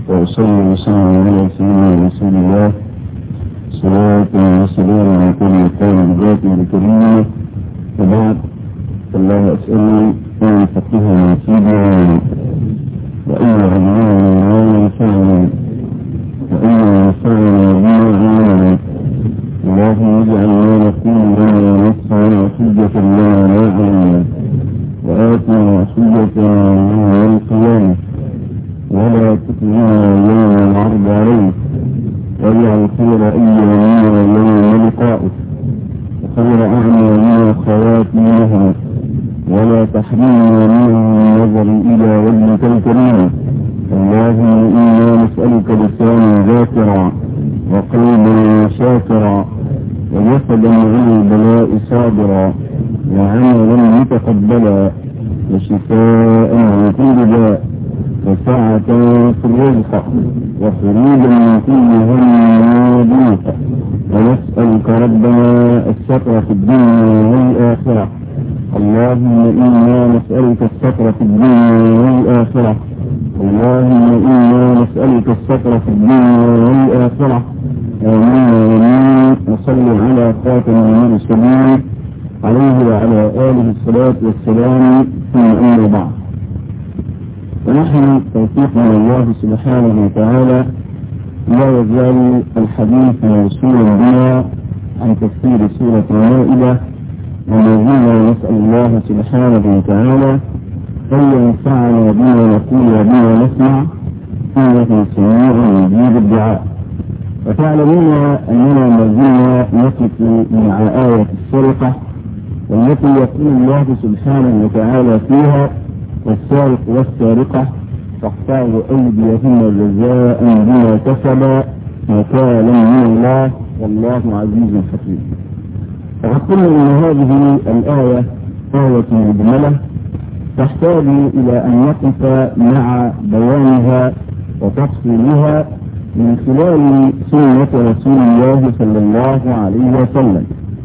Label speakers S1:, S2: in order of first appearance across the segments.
S1: وأصلي وسلم على سيدنا رسول الله صلاة وسلام على كل قول بذاته الكريمة وبعد فالله أسأل أن يفقهنا فيما وأن يعلمنا ما ينفعنا وأن ينفعنا بما علمنا اللهم اجعل ما نقول لنا نفعنا حجة لنا لا علينا وآتنا حجتنا يوم القيامة ولا تخزنا يوم العرض عليك واجعل خير أيامنا يوم لقائك وخير أعمالنا خواتيمها ولا تحرمنا من النظر إلى وجهك الكريم اللهم إنا نسألك لسانا ذاكرا وقلبا شاكرا وجسدا عن البلاء صابرا وعملا متقبلا وشفاء من كل داء وسعة في الرزق وخروجا من كل هم وضيق ونسألك ربنا الستر في الدنيا والآخرة اللهم إنا نسألك الستر في الدنيا والآخرة اللهم إنا نسألك الستر في الدنيا والآخرة آمين آمين وصل على خاتم المرسلين عليه وعلى آله الصلاة والسلام ثم أما بعد ونحن توفيق من الله سبحانه وتعالى لا يزال الحديث موصولا بنا عن تفسير سورة المائدة وما زلنا نسأل الله سبحانه وتعالى أن ينفعنا بما نقول وبما نسمع إنه سميع مجيب الدعاء وتعلمون أننا ما زلنا نقف مع آية السرقة والتي يقول الله سبحانه وتعالى فيها والسارق والسارقة فاقطعوا أيديهن جزاء بما كسبا نكالا من الله والله عزيز حكيم وقد قلنا ان هذه الآية آية مجملة تحتاج إلى أن نقف مع بيانها وتفصيلها من خلال سنة رسول الله صلى الله عليه وسلم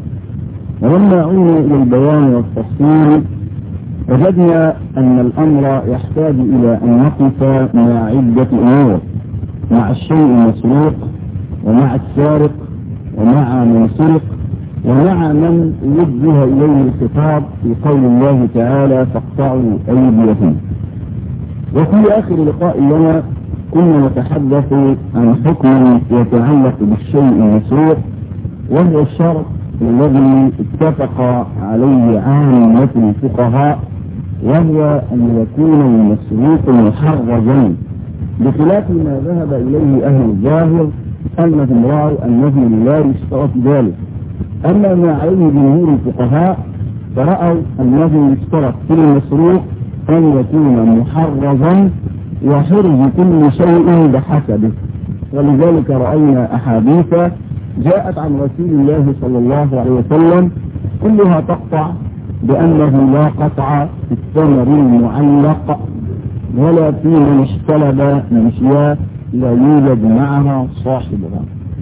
S1: ولما عنا إلى البيان والتفصيل وجدنا أن الأمر يحتاج إلى أن نقف مع عدة أمور مع الشيء المسروق ومع السارق ومع من سرق ومع من وجه إليه الخطاب في قول الله تعالى فاقطعوا أيديهم وفي آخر لقاء لنا كنا نتحدث عن حكم يتعلق بالشيء المسروق وهو الشرط الذي اتفق عليه عامة الفقهاء وهو أن يكون المسروق محرزا بخلاف ما ذهب إليه أهل الظاهر أنهم رأوا أنه لا يشترط ذلك أما ما عليه جمهور الفقهاء فرأوا أنه يشترط في المسروق أن يكون محرزا وحرز كل شيء بحسبه ولذلك رأينا أحاديث جاءت عن رسول الله صلى الله عليه وسلم كلها تقطع بأنه لا قطع في الثمر المعلق ولا في من اشتلب مشياه لا يوجد معها صاحبها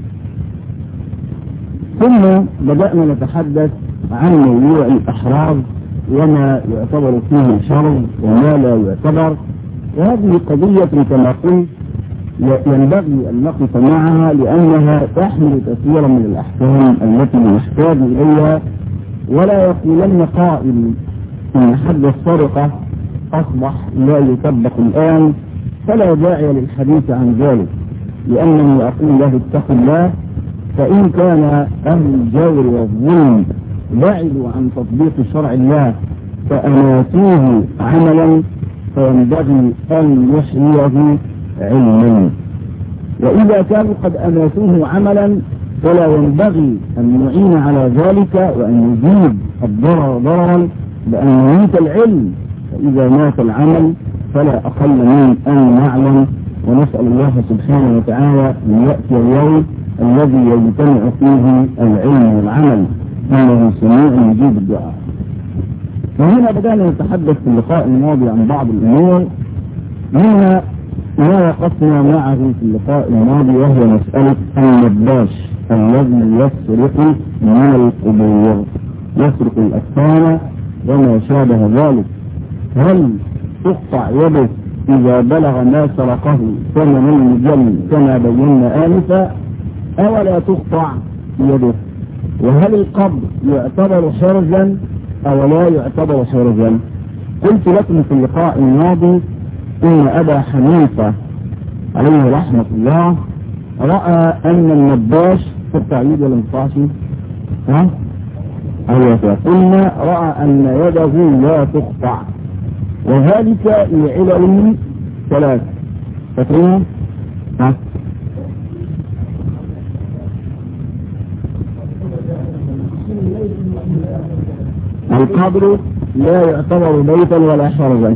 S1: ثم بدأنا نتحدث عن موضوع الأحراز وما يعتبر فيه شر وما لا يعتبر وهذه قضية كما قلت ينبغي أن نقف معها لأنها تحمل كثيرا من الأحكام التي نحتاج إليها ولا يقولن قائل إن حد السرقة أصبح لا يطبق الآن فلا داعي للحديث عن ذلك لأنه أقول له اتق الله فإن كان أهل الجور والظلم بعدوا عن تطبيق شرع الله فأماتوه عملا فينبغي أن يحييه علما وإذا كانوا قد أماتوه عملا فلا ينبغي أن نعين على ذلك وأن نزيد الضرر ضررا بأن يميت العلم فإذا مات العمل فلا أقل من أن نعلم ونسأل الله سبحانه وتعالى أن يأتي اليوم الذي يجتمع فيه العلم والعمل إنه سميع مجيب الدعاء وهنا بدأنا نتحدث في اللقاء الماضي عن بعض الأمور منها ما وقفنا معه في اللقاء الماضي وهو مسألة النباش الذي يسرق من القبور يسرق الأكفان وما شابه ذلك هل تقطع يده إذا بلغ ما سرقه ثمن المجل كما بينا آنفا أولا تقطع يده وهل القبض يعتبر حرزا أو لا يعتبر حرزا قلت لكم في اللقاء الماضي إن أبا حنيفة عليه رحمة الله رأى أن النباش في التعييد ولا مصاحي ها؟ أيوة قلنا رأى أن يده لا تقطع وذلك لعلل ثلاث فاكرين ها القبر لا يعتبر بيتا ولا حرزا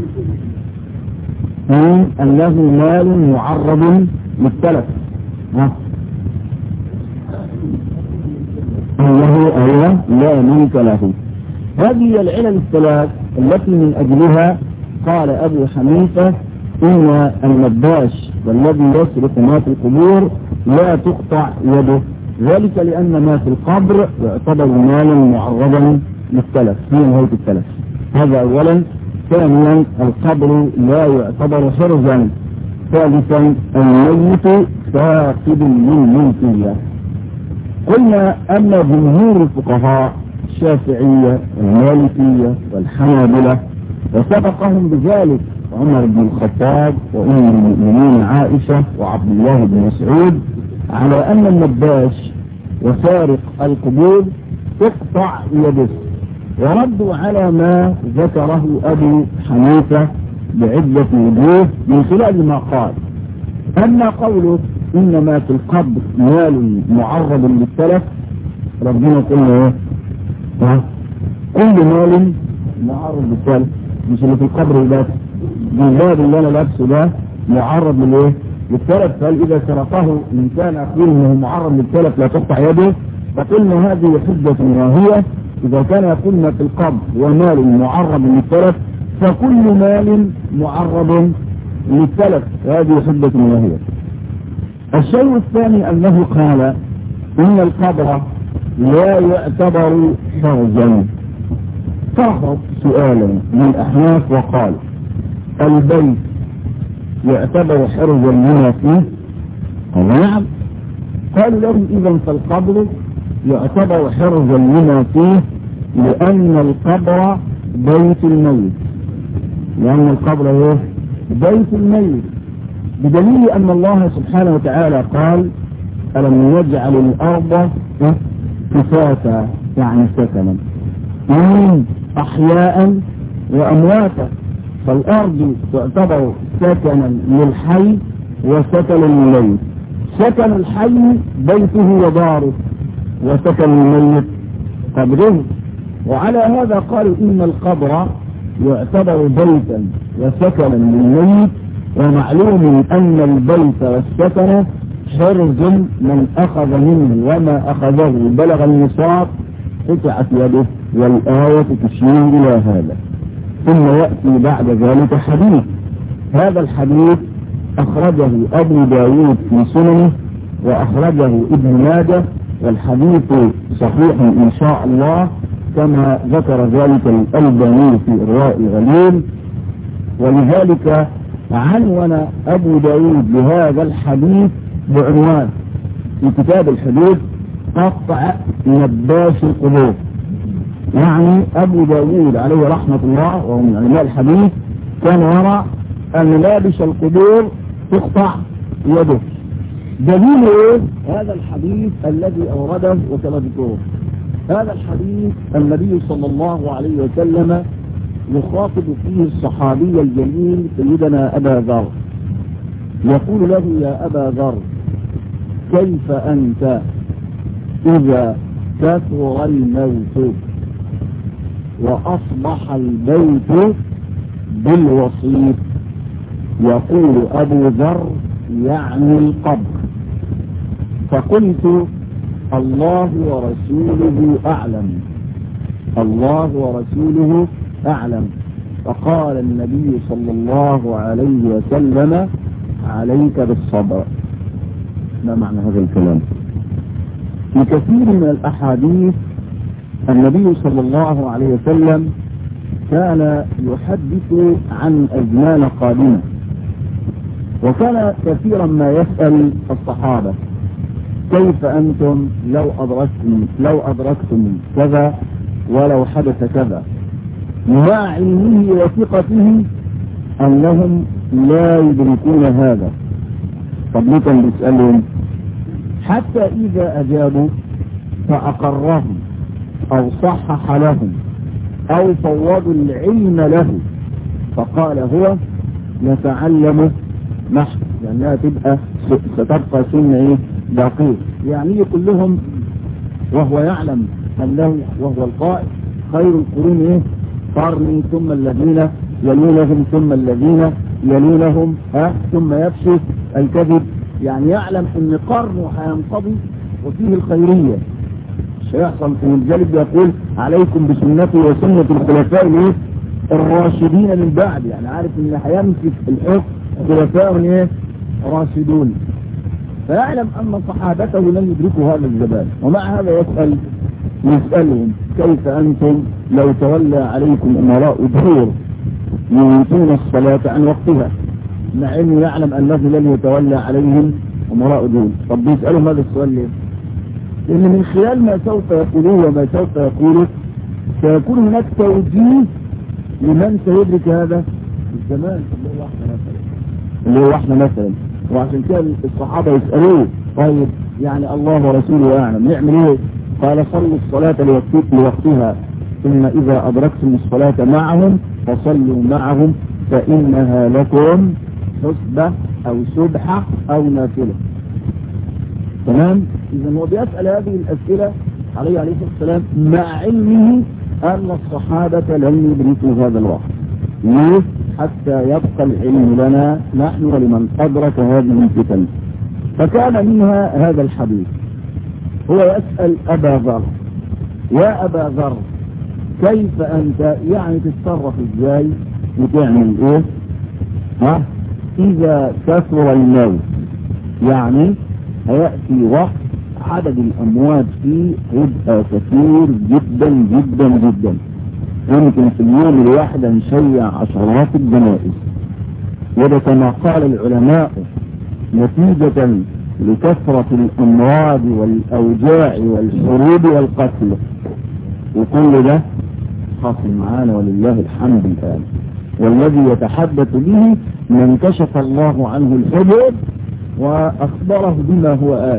S1: أنه مال معرض للتلف أنه أيضا لا ملك له هذه العلل الثلاث التي من أجلها قال أبو حنيفة إن النباش والذي يسرق ما في القبور لا تقطع يده ذلك لأن ما في القبر يعتبر مالا معرضا للتلف في نهاية التلف هذا أولا ثانيا القبر لا يعتبر حرزا ثالثا الميت فاقد للملكية قلنا أن جمهور الفقهاء الشافعية والمالكية والحنابلة وسبقهم بذلك عمر بن الخطاب وأم المؤمنين عائشة وعبد الله بن مسعود على أن النباش وسارق القبور تقطع يده وردوا على ما ذكره أبو حنيفة بعدة وجوه من خلال ما قال أما قوله إنما في القبر مال معرض للتلف ربنا قلنا ايه كل مال معرض للتلف مش اللي في القبر بس الباب اللي انا لابسه ده معرض للايه للتلف فهل اذا سرقه ان كان اخبره انه معرض للتلف لا تقطع يده فقلنا هذه حجة واهية اذا كان يقول ما في القبر ومال معرض للتلف فكل مال معرض للتلف هذه حجة واهية الشيء الثاني انه قال ان القبر لا يعتبر فرجا فقط سؤالا من الاحناف وقال البيت يعتبر حرزا لما فيه قال نعم قال له اذا فالقبر يعتبر حرزا لما فيه لان القبر بيت الميت لان القبر ايه بيت الميت بدليل ان الله سبحانه وتعالى قال الم يجعل الارض كفاتا يعني سكنا من احياء وامواتا فالارض تعتبر سكنا للحي وسكنا للميت سكن الحي بيته وداره وسكن الميت قبره وعلى هذا قالوا ان القبر يعتبر بيتا وسكنا للميت ومعلوم ان البيت والسكن حرز من اخذ منه وما اخذه بلغ النصاب قطعت يده والايه تشير الى هذا ثم يأتي بعد ذلك حديث هذا الحديث أخرجه أبو داود في سننه وأخرجه ابن ماجه والحديث صحيح إن شاء الله كما ذكر ذلك الألباني في إرواء الغليل ولذلك عنون أبو داود بهذا الحديث بعنوان في كتاب الحدود قطع نباش القلوب يعني أبو داود عليه رحمة الله وهو من علماء الحديث كان يرى أن لابس القبور تقطع يده دليل ايه؟ هذا الحديث الذي أورده وكذكره هذا الحديث النبي صلى الله عليه وسلم يخاطب فيه الصحابي الجليل سيدنا أبا ذر يقول له يا أبا ذر كيف أنت إذا كثر الموت وأصبح البيت بالوصيف يقول أبو ذر يعني القبر فقلت الله ورسوله أعلم الله ورسوله أعلم فقال النبي صلى الله عليه وسلم عليك بالصبر ما معنى هذا الكلام في كثير من الأحاديث النبي صلى الله عليه وسلم كان يحدث عن أزمان قادمة وكان كثيرا ما يسأل الصحابة كيف أنتم لو أدركتم لو أدركتم كذا ولو حدث كذا مع علمه وثقته أنهم لا يدركون هذا طب ليه كان بيسألهم حتى إذا أجابوا فأقرهم أو صحح لهم أو فوضوا العلم له فقال هو نتعلم نحن لأنها تبقى ستبقى سنة إيه دقيق يعني يقول لهم وهو يعلم أنه وهو القائل خير القرون إيه قرني ثم الذين يلونهم ثم الذين يلونهم ها ثم يفشي الكذب يعني يعلم ان قرنه هينقضي وفيه الخيرية مش هيحصل في الجلد يقول عليكم بسنتي وسنة الخلفاء الايه الراشدين من بعد يعني عارف ان هيمسك الحكم خلفاء ايه راشدون فيعلم ان صحابته لن يدركوا هذا الزمان ومع هذا يسأل يسألهم كيف أنتم لو تولى عليكم أمراء دور يميتون الصلاة عن وقتها مع أنه يعلم أنه لن يتولى عليهم أمراء دور طب بيسألهم هذا السؤال ليه؟ لأن من خلال ما سوف يقولوه وما سوف يقوله سيكون هناك توجيه لمن سيدرك هذا الزمان اللي هو احنا مثلا اللي هو احنا مثلا وعشان كده الصحابة يسألوه طيب يعني الله ورسوله أعلم نعمل ايه قال صلوا الصلاة لوقتها ثم إذا أدركتم الصلاة معهم فصلوا معهم فإنها لكم حسبة أو سبحة أو نافلة تمام إذا هو بيسأل هذه الأسئلة عليه عليه الصلاة والسلام مع علمه أن الصحابة لن يدركوا هذا الوقت ليه؟ حتى يبقى العلم لنا نحن ولمن أدرك هذه الفتن فكان منها هذا الحديث هو يسأل أبا ذر يا أبا ذر كيف أنت يعني تتصرف إزاي وتعمل إيه ها إذا كثر الموت يعني هيأتي وقت عدد الأموات فيه يبقى كثير جدا جدا جدا يمكن في اليوم الواحد نشيع عشرات الجنائز وده كما قال العلماء نتيجة لكثرة الأمراض والأوجاع والحروب والقتل وكل ده حاصل معانا ولله الحمد الآن والذي يتحدث به من كشف الله عنه الحجب وأخبره بما هو آت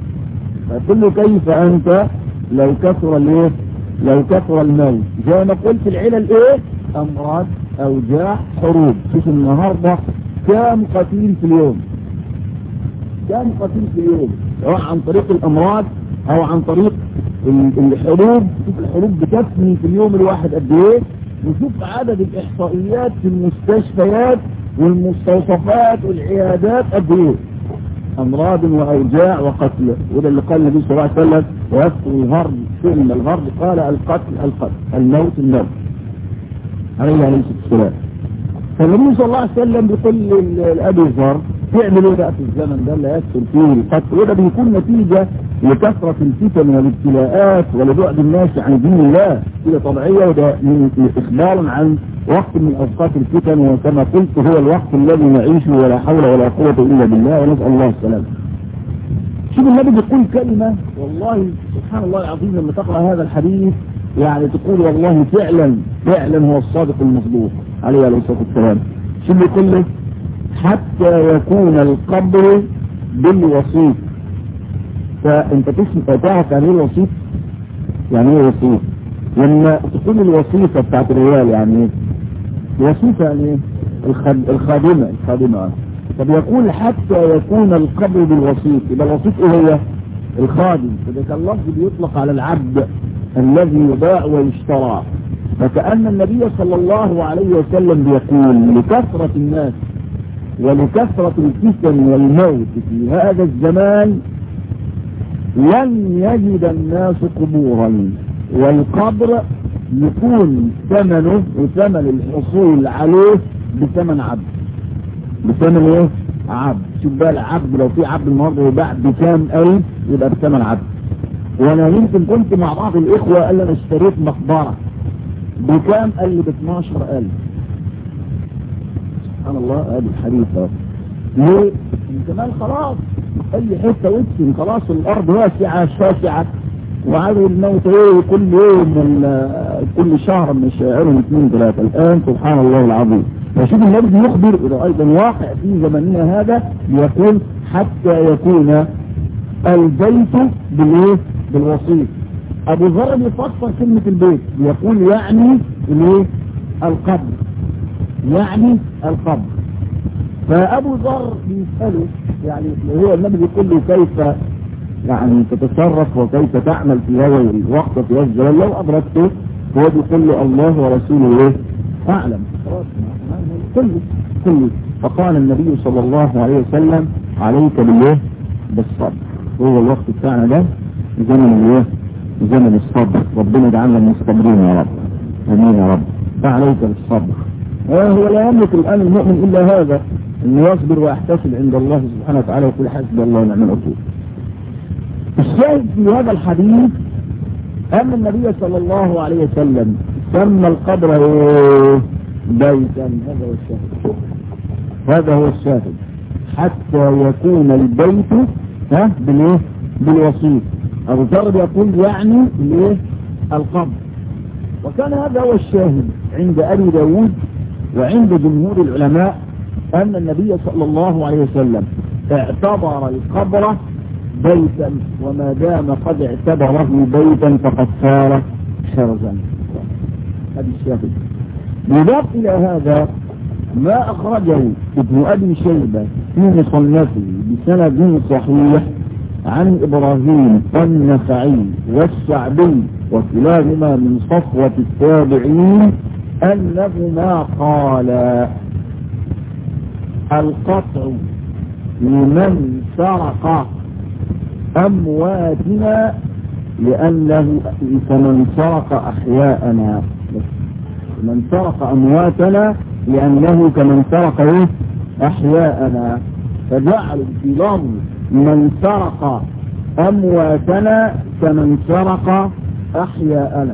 S1: فقل كيف أنت لو كثر الايه لو كثر الموت زي ما قلت العلل ايه امراض اوجاع حروب شوف النهارده كام قتيل في اليوم كام قتيل في اليوم سواء عن طريق الامراض او عن طريق الحروب شوف الحروب بتفني في اليوم الواحد قد ايه وشوف عدد الاحصائيات في المستشفيات والمستوصفات والعيادات قد ايه امراض واوجاع وقتل وده اللي قال النبي صلى الله عليه وسلم ويذكر الغرب ثم الغرب قال القتل القتل الموت الموت عليه عليه الصلاه والسلام فالنبي صلى الله عليه وسلم بيقول لابي ذر تعمل ايه بقى في الزمن ده اللي يكثر فيه القتل وده بيكون نتيجه لكثره الفتن والابتلاءات ولبعد الناس عن دين الله كده طبيعيه وده من اخبار عن وقت من اوقات الفتن وكما قلت هو الوقت الذي نعيشه ولا حول ولا قوه الا بالله ونسال الله السلامه. شوف النبي بيقول كلمه والله سبحان الله العظيم لما تقرا هذا الحديث يعني تقول والله فعلا فعلا هو الصادق المصدوق عليه عليه الصلاه والسلام. شوف بيقول له حتى يكون القبر بالوسيط فانت تسمع تعرف يعني ايه الوسيط؟ يعني ايه وسيط؟ لما تكون الوظيفة بتاعت الرجال يعني ايه؟ الوظيفة يعني ايه؟ الخد... الخادمة الخادمة طب يقول حتى يكون القبر بالوسيط يبقى الوسيط ايه هي؟ الخادم فده كان لفظ بيطلق على العبد الذي يباع ويشترى فكأن النبي صلى الله عليه وسلم بيقول لكثرة الناس ولكثرة الفتن والموت في هذا الزمان لن يجد الناس قبورا والقبر يكون ثمنه وثمن الحصول عليه بثمن عبد بثمن ايه عبد شوف بقى العبد لو في عبد النهارده يباع بكام الف يبقى بثمن عبد وانا يمكن كنت مع بعض الاخوه قال لي انا اشتريت مقبره بكام قال لي ب 12000 سبحان الله ادي الحديث اهو ليه؟ زمان خلاص اي حته وادفن خلاص الارض واسعه شاسعه وعدد الموت ايه كل يوم كل شهر من شاعرهم اثنين ثلاثه الان سبحان الله العظيم فشوف النبي يخبر الى ايضا واقع في زمننا هذا يقول حتى يكون البيت بالايه؟ بالوصيف ابو ذر بيفسر كلمه البيت يقول يعني الايه؟ القبر يعني القبر فابو ذر بيساله يعني هو النبي بيقول له كيف يعني تتصرف وكيف تعمل في هذا الوقت في هذا الزمان لو ادركته هو بيقول له الله ورسوله ايه؟ اعلم خلاص كله كله فقال النبي صلى الله عليه وسلم عليك بالايه؟ بالصبر هو الوقت بتاعنا ده زمن الايه؟ زمن الصبر ربنا يجعلنا من الصابرين يا رب امين يا رب فعليك بالصبر هو لا يملك الان المؤمن الا هذا انه يصبر ويحتسب عند الله سبحانه وتعالى ويقول حسبي الله ونعم الوكيل. الشاهد في هذا الحديث ان النبي صلى الله عليه وسلم سمى القبر بيتا هذا هو الشاهد. هذا هو الشاهد حتى يكون البيت ها بالايه؟ بالوصيف. ابو ذر يقول يعني الايه؟ القبر. وكان هذا هو الشاهد عند ابي داود وعند جمهور العلماء أن النبي صلى الله عليه وسلم اعتبر القبر بيتا وما دام قد اعتبره بيتا فقد صار حرزا هذا الشاهد يضاف إلى هذا ما أخرجه ابن أبي شيبة في مصنفه بسند صحيح عن إبراهيم النخعي والشعبي وكلاهما من صفوة التابعين أنهما قالا القطع لمن سرق أمواتنا لأنه كمن سرق أحياءنا من سرق أمواتنا لأنه كمن سرق إيه؟ أحياءنا فجعلوا في لفظ من سرق أمواتنا كمن سرق أحياءنا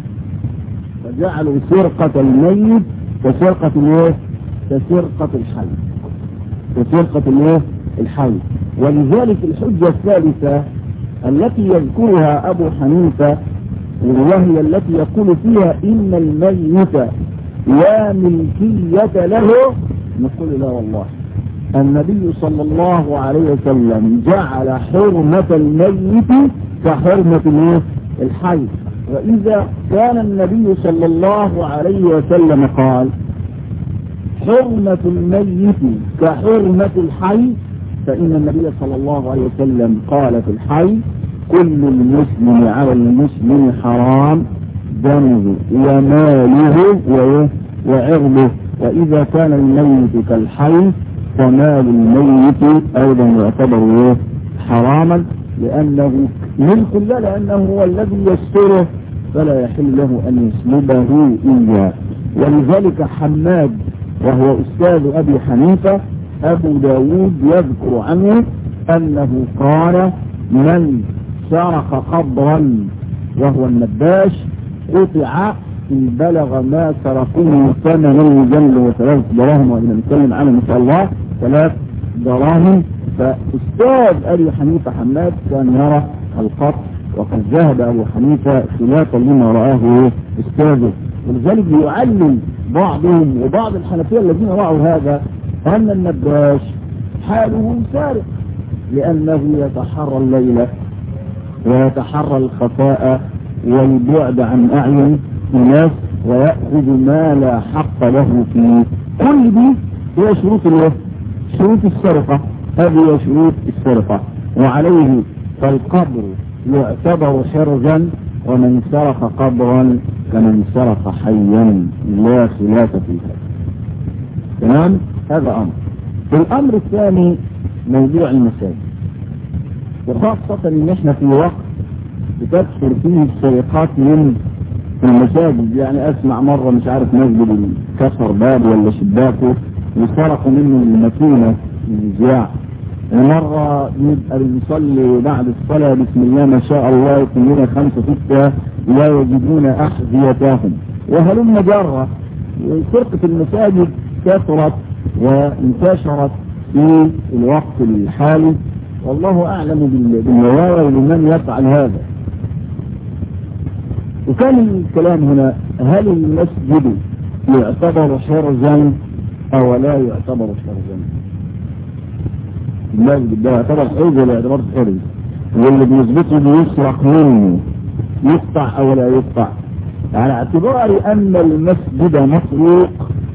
S1: فجعلوا سرقة الميت كسرقة الايه؟ كسرقة الحي وسرقة الايه الحي ولذلك الحجة الثالثة التي يذكرها ابو حنيفة وهي التي يقول فيها ان الميت لا ملكية له نقول لا والله النبي صلى الله عليه وسلم جعل حرمة الميت كحرمة الايه الحي واذا كان النبي صلى الله عليه وسلم قال حرمة الميت كحرمة الحي فإن النبي صلى الله عليه وسلم قال في الحي كل المسلم على المسلم حرام دمه وماله وعرضه وإذا كان الميت كالحي فمال الميت أيضا يعتبر حراما لأنه ملك له لأنه هو الذي يستره فلا يحل له أن يسلبه إياه ولذلك حماد وهو أستاذ أبي حنيفة أبو داود يذكر عنه أنه قال من سرق قبرا وهو النباش قطع إن بلغ ما سرقوه ثمنه جل وثلاث دراهم وإذا نتكلم عنه إن شاء الله ثلاث دراهم فأستاذ أبي حنيفة حماد كان يرى القطع وقد ذهب أبو حنيفة خلافا لما رآه أستاذه ولذلك يعلم بعضهم وبعض الحنفية الذين رأوا هذا أن النباش حاله سارق لأنه يتحرى الليلة ويتحرى الخفاء والبعد عن أعين الناس ويأخذ ما لا حق له فيه كل دي هي شروط الايه؟ شروط السرقة هذه هي شروط السرقة وعليه فالقبر يعتبر حرزا ومن سرق قبرا كمن سرق حيا لا خلاف في هذا تمام هذا امر الامر الثاني موضوع المساجد وخاصة ان احنا في وقت بتكثر فيه السرقات من المساجد يعني اسمع مرة مش عارف مسجد كسر باب ولا شباكه وسرقوا منه الماكينة المذياع مرة نبقى بنصلي بعد الصلاة بسم الله ما شاء الله يكونون خمسة ستة لا يجدون أحذيتهم وهلم جرة سرقة المساجد كثرت وانتشرت في الوقت الحالي والله أعلم بالنوايا ولمن يفعل هذا وكان الكلام هنا هل المسجد يعتبر حرزا أو لا يعتبر حرزا المسجد ده يعتبر حرز ولا يعتبر حرز واللي بيثبته بيسرق منه يقطع أو لا يقطع على اعتبار أن المسجد مسروق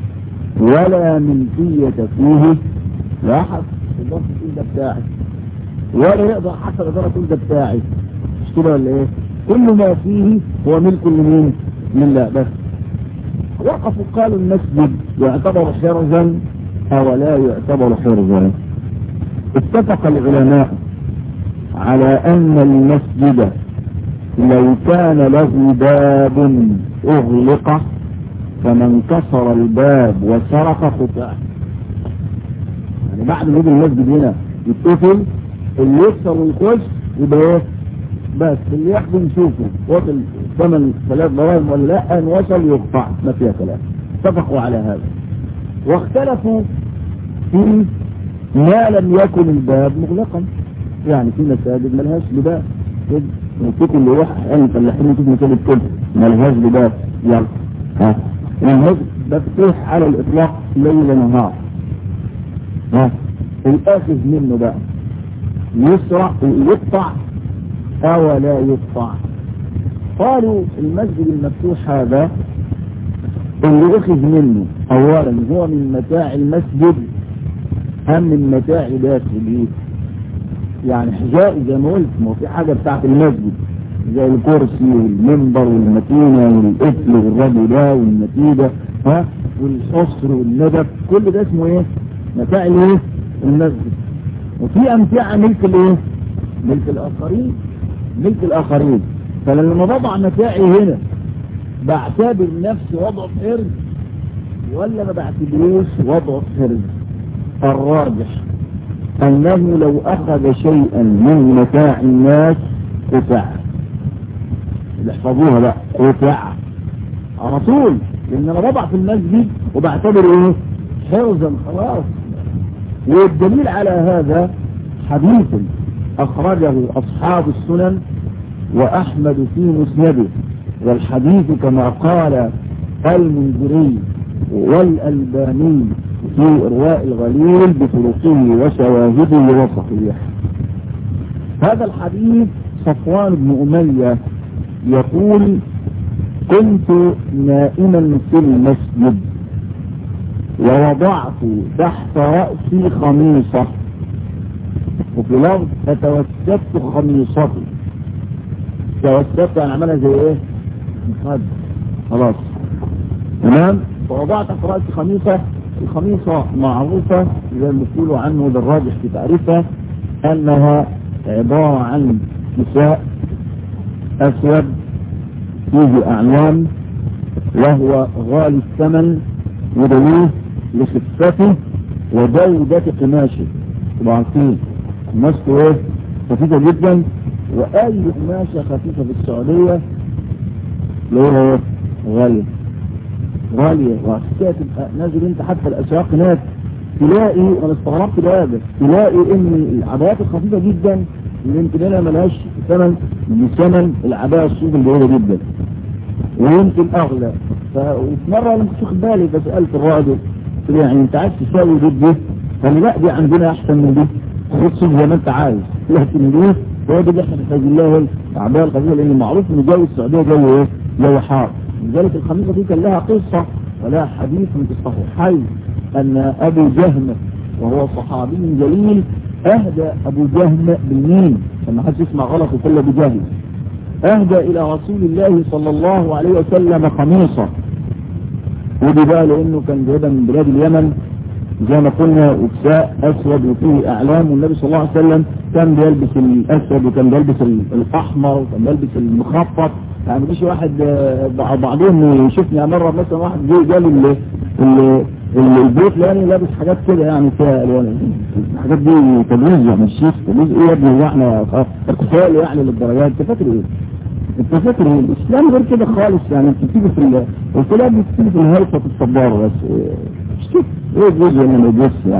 S1: ولا ملكية فيه لا حد تقدر تقول ده بتاعي ولا يقدر حتى تقدر تقول ده بتاعي مش كده ولا ايه؟ كل ما فيه هو ملك لمين؟ لله بس وقفوا قالوا المسجد يعتبر حرزا او لا يعتبر حرزا اتفق العلماء على ان المسجد لو كان له باب اغلق فمن كسر الباب وسرق قطع يعني بعد ما يجي المسجد هنا يتقفل اللي يكسر ويخش يبقى ايه بس اللي ياخده يشوفه وصل ثمن ثلاث دراهم ولا لا ان وصل يقطع ما فيها كلام اتفقوا على هذا واختلفوا في ما لم يكن الباب مغلقا يعني في مساجد ملهاش لباب كده نسيت اللي يروح احيانا فلاحين يشوف مساجد كده ملهاش لباب يلا ها المسجد مفتوح على الاطلاق ليل نهار ها الاخذ منه بقى يسرع ويقطع او لا يقطع قالوا المسجد المفتوح هذا اللي اخذ منه اولا هو من متاع المسجد ام من متاع ذات البيت يعني حجائي زي ما قلت ما هو في حاجه بتاعت المسجد زي الكرسي والمنبر والمتينه والقفل والرجل ده والنتيجه ها والحصر والندب كل ده اسمه ايه؟ متاع الايه؟ المسجد وفي امتعه ملك الايه؟ ملك الاخرين ملك الاخرين فلما بضع متاعي هنا بعتبر نفسي وضع حرز ولا ما بعتبروش وضع حرز الراجح انه لو اخذ شيئا من متاع الناس قطع احفظوها بقى قطع على طول لان انا بضع في المسجد وبعتبر ايه حرزا خلاص والدليل على هذا حديث اخرجه اصحاب السنن واحمد في مسنده والحديث كما قال المنذري والالباني في إرواء الغليل بطرقه وشواهده وصحيح هذا الحديث صفوان بن أمية يقول كنت نائما في المسجد ووضعت تحت رأسي خميصة وفي لفظ فتوسدت خميصتي توسدت يعني عملها زي ايه؟ مخد خلاص تمام فوضعت تحت رأسي خميصة الخميصة معروفة زي ما بيقولوا عنه بالراجح في تعريفها انها عبارة عن كساء اسود فيه اعلام وهو غالي الثمن ودليل لخفته وجودة قماشه طبعا عارفين قماشته ايه خفيفة جدا واي قماشة خفيفة في السعودية اللي هو غالية غالية وعشان تبقى نازل انت حتى الاسواق هناك تلاقي انا استغربت ده تلاقي ان العبايات الخفيفة جدا اللي يمكن هنا ملهاش ثمن بثمن العباية الصوف الجيدة جدا ويمكن اغلى ففي مرة انا كنت واخد بالي فسألت الراجل قلت له يعني انت عايز تساوي دي دي قال لي لا دي عندنا احسن من دي خد صوف زي ما انت عايز لكن دي هو ده اللي احنا محتاجين لها العباية الخفيفة لان معروف ان جو السعودية جو ايه؟ جو حار لذلك الخميسة دي كان لها قصة ولها حديث من الصحيحين أن أبو جهم وهو صحابي جليل أهدى أبو جهم بالمين عشان حدش يسمع غلط وكل أبو جهم أهدى إلى رسول الله صلى الله عليه وسلم خميصة ودي بقى لأنه كان جايبها من بلاد اليمن زي ما قلنا وكساء أسود وفيه أعلام والنبي صلى الله عليه وسلم كان بيلبس الأسود وكان بيلبس الأحمر وكان بيلبس المخطط يعني مفيش واحد بعضهم يشوفني مرة مثلا واحد جه قال اللي اللي البيت يعني لابس حاجات كده يعني فيها الوان الحاجات دي تبريز يعني الشيخ تبريز ايه يا ابني هو احنا اقتفال يعني للدرجات انت فاكر ايه؟ انت فاكر ايه؟ الاسلام غير كده خالص يعني انت بتيجي في الكلاب بتيجي في الهيصه في الصباره بس مش كده ايه الجزء اللي ما يجوزش يعني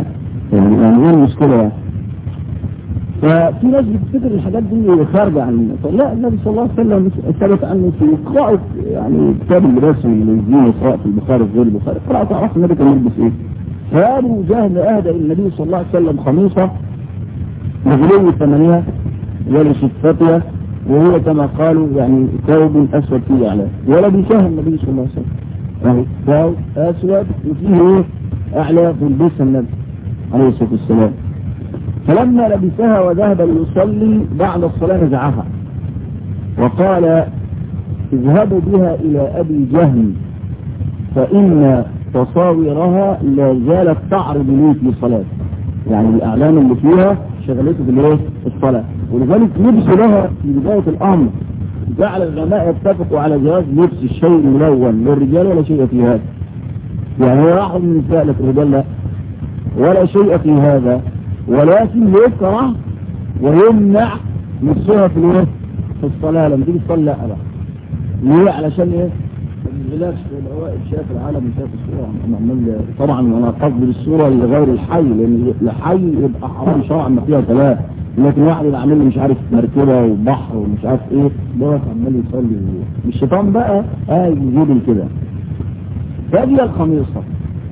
S1: يعني ايه المشكلة ففي ناس بتفتكر الحاجات دي خارجة عن لا النبي صلى الله عليه وسلم ثبت عنه في قراءة يعني كتاب اللباس والزين وقراءة البخاري غير البخاري قراءة تعرف النبي كان يلبس ايه فأبو جهل أهدى النبي صلى الله عليه وسلم خميصة مغلو ثمنها ولشفتها وهو كما قالوا يعني ثوب أسود فيه أعلاه ولبسها النبي صلى الله عليه وسلم يعني ثوب أسود وفيه ايه أعلى يلبسها النبي عليه الصلاة والسلام فلما لبسها وذهب ليصلي بعد الصلاة نزعها وقال اذهبوا بها إلى أبي جهل فإن تصاويرها لا زالت تعرض لي في صلاة يعني الأعلام اللي فيها شغلته في الايه الصلاة ولذلك لبس لها في بداية الأمر جعل العلماء يتفقوا على جواز لبس الشيء الملون للرجال ولا شيء في هذا يعني هو راحوا من النساء لكن الرجال لا ولا شيء في هذا ولكن يكره ويمنع لبسها في الايه في الصلاة لما تيجي تصلي لا بقى ليه علشان ايه بالعكس الاوائل شاف العالم شاف الصورة معمول طبعا انا قصدي بالصورة لغير الحي لان الحي يبقى حرام شرعا ما فيها ثلاث لكن واحد اللي عامل لي مش عارف مركبة وبحر ومش عارف ايه دوت عمال يصلي الشيطان بقى اه يجيب كده فدي الخميصة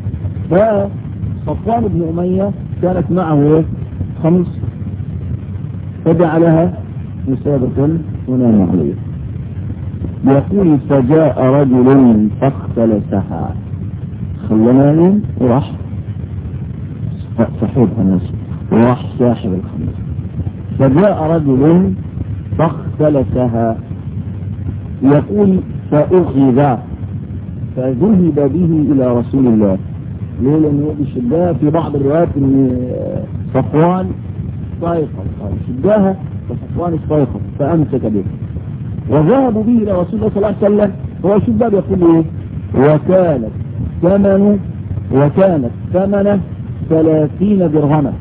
S1: فصفوان بن أمية كانت معه ايه خمس فجعلها مسابقا ونام عليه يقول فجاء رجل فاختلسها خلنا وراح صاحبها ناس وراح ساحب الخميس فجاء رجل فاختلسها يقول فأخذ فذهب به إلى رسول الله ليه لأنه بيشدها في بعض الروايات ان صفوان استيقظ قال شدها فصفوان استيقظ فأمسك به وذهبوا به إلى رسول الله صلى الله عليه وسلم هو شو بقى يقول ايه وكانت ثمن وكانت ثمن ثلاثين درهما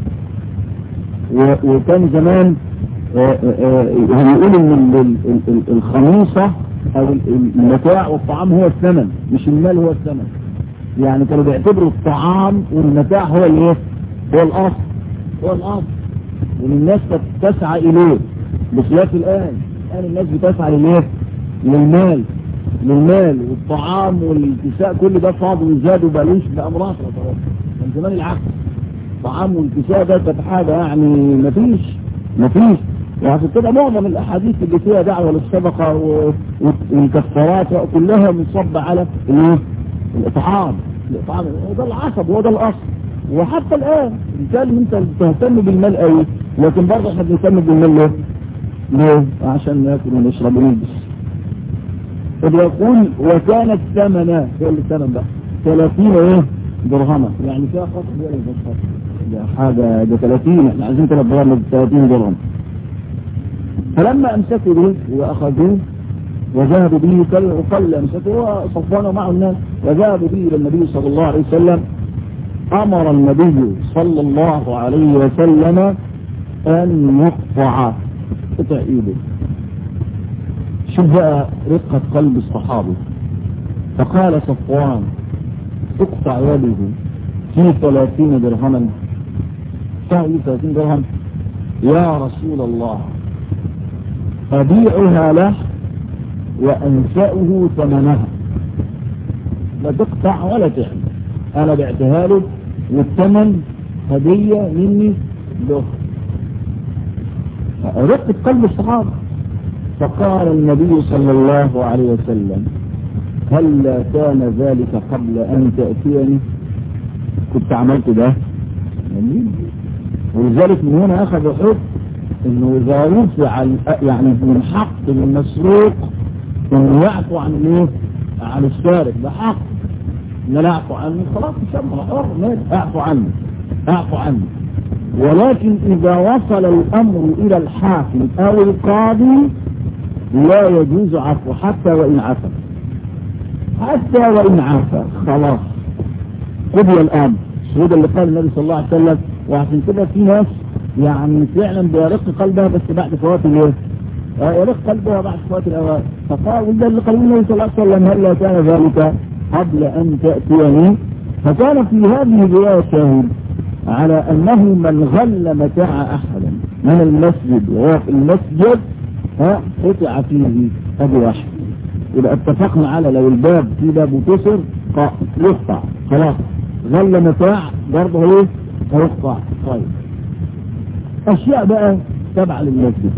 S1: وكان زمان هنقول ان الخميصة او المتاع والطعام هو الثمن مش المال هو الثمن يعني كانوا بيعتبروا الطعام والمتاع هو الايه هو الاصل هو الاصل وان الناس تسعى اليه بخلاف الان الان الناس بتسعى للايه للمال للمال والطعام والكساء كل ده فاضي وزاد وبقالوش بامراض كان زمان العكس الطعام والكساء ده كانت حاجه يعني مفيش مفيش وعشان كده معظم الاحاديث اللي فيها دعوه للصدقه والكفارات كلها منصب على الايه الاطعام الاطعام هو ده العصب هو ده الاصل وحتى الان مثال انت تهتم بالمال قوي لكن برضه احنا بنهتم بالمال ليه؟ ليه؟ عشان ناكل ونشرب ونلبس طب يقول وكانت ثمنه ايه الثمن بقى 30 ايه درهما يعني فيها خط غير الخط ده حاجه ده 30 احنا عايزين 3 درهم 30 درهم فلما امسكوا به واخذوه وذهبوا به وقل امسكوا وصفوانوا معه الناس وذهبوا به الى النبي صلى الله عليه وسلم امر النبي صلى الله عليه وسلم ان يقطع قطع ايده شوف بقى رقة قلب الصحابي فقال صفوان اقطع يده في ثلاثين درهما فهي ثلاثين درهم يا رسول الله أبيعها له وأنشأه ثمنها لا تقطع ولا تعمل أنا بعتها له والثمن هدية مني له رقة قلب الصحابة فقال النبي صلى الله عليه وسلم هل كان ذلك قبل أن تأتيني كنت عملت ده ولذلك من هنا أخذ حكم انه اذا رفع يعني من حق المسروق انه يعفو عن ايه عن السارق ده حق ان لا اعفو عنه خلاص مش اعفو عنه اعفو عنه ولكن اذا وصل الامر الى الحاكم او القاضي لا يجوز عفو حتى وان عفى حتى وان عفى خلاص قضي الامر وده اللي قال النبي صلى الله عليه وسلم وعشان كده في ناس يعني فعلا بيرق قلبها بس بعد فوات الايه يرق قلبها بعد فوات الاوان فقال وده اللي قال النبي صلى الله عليه وسلم هل كان ذلك قبل ان تأتيني فكان في هذه الرواية شاهد على انه من غل متاع احدا من المسجد وهو في المسجد ها قطع فيه ادي واحد يبقى اتفقنا على لو الباب في باب وكسر يقطع خلاص غل متاع برضه ايه هيقطع طيب اشياء بقى تابعه للمسجد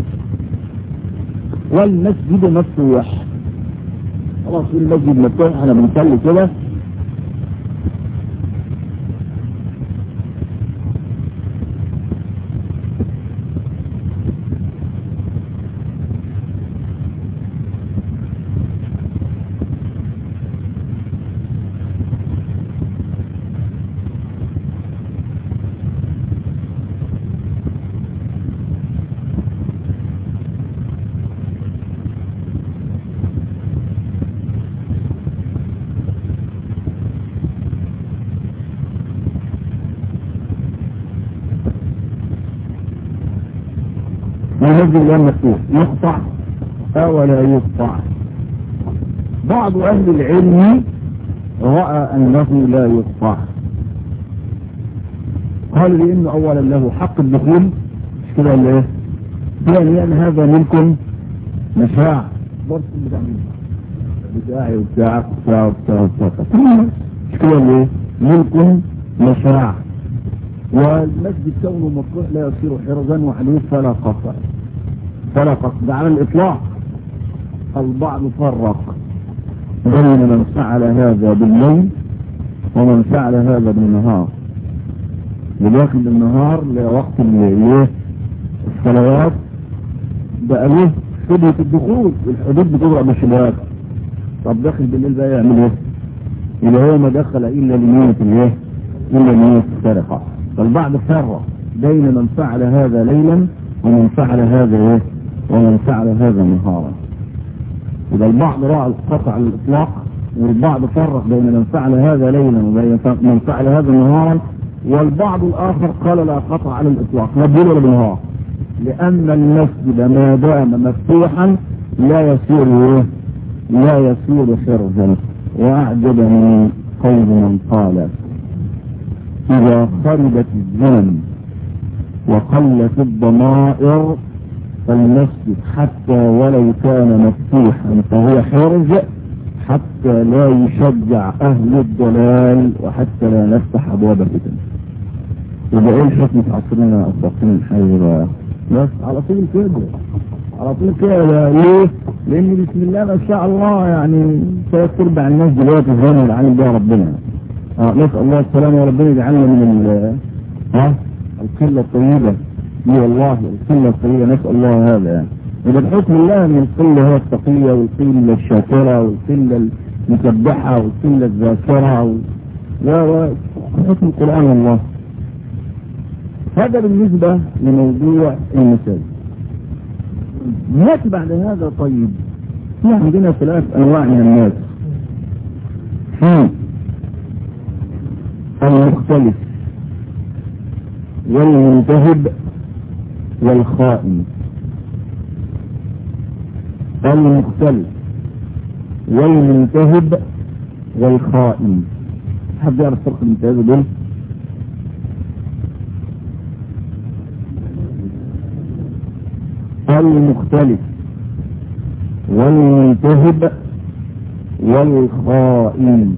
S1: والمسجد مفتوح خلاص المسجد مفتوح انا بنصلي كده المسجد غير مفتوح يقطع او لا يقطع بعض اهل العلم رأى انه لا يقطع قال لانه اولا له حق الدخول مش كده ولا ايه ثانيا هذا ملك مشاع برضه بتاع مين بتاعي وبتاعك وبتاع وبتاع وبتاع مش كده ولا ايه ملك مشاع والمسجد كونه مفتوح لا يصير حرزا وحدود فلا قطع فلا قطع ده على الاطلاق البعض فرق بين من فعل هذا بالليل ومن فعل هذا بالنهار وداخل بالنهار لوقت الايه الصلوات بقى له شبهة الدخول والحدود بتضرب بالشبهات طب داخل بالليل بقى يعمل ايه؟ يبقى هو ما دخل الا لنية الايه؟ الا لنية السرقة فالبعض فرق بين من فعل هذا ليلا ومن فعل هذا ايه؟ ومن فعل هذا نهارا إذا البعض رأى القطع على الإطلاق والبعض فرق بين من فعل هذا ليلا وبين من فعل هذا نهارا والبعض الآخر قال لا قطع على الإطلاق لا بيل ولا بالنهار لأن المسجد ما دام مفتوحا لا يصير إيه؟ لا يصير خرجا وأعجبني قول من قال إذا خربت الزمن وقلت الضمائر فالمسجد حتى ولو كان مفتوحا فهو حرج حتى لا يشجع أهل الضلال وحتى لا نفتح أبواب الفتن يبقى ايه الحكم في عصرنا التقييم الحي بقى بس على طول كده على طول كده ليه؟ لأن بسم الله ما شاء الله يعني ثلاث أرباع الناس دلوقتي الزمن العالم بها ربنا اه نسأل الله السلامة وربنا يجعلنا من ال ها القلة الطيبة دي والله القلة الطيبة نسأل الله هذا يعني إذا بحكم الله من القلة هو التقية والقلة الشاكرة والقلة المسبحة والقلة الذاكرة و و حكم القرآن الله هذا بالنسبة لموضوع المساجد نأتي بعد هذا طيب في عندنا ثلاث أنواع من الناس في المختلف والمنتهب والخائن المختلف والمنتهب والخائن حد يعرف فرق المنتهب دول المختلف والمنتهب والخائن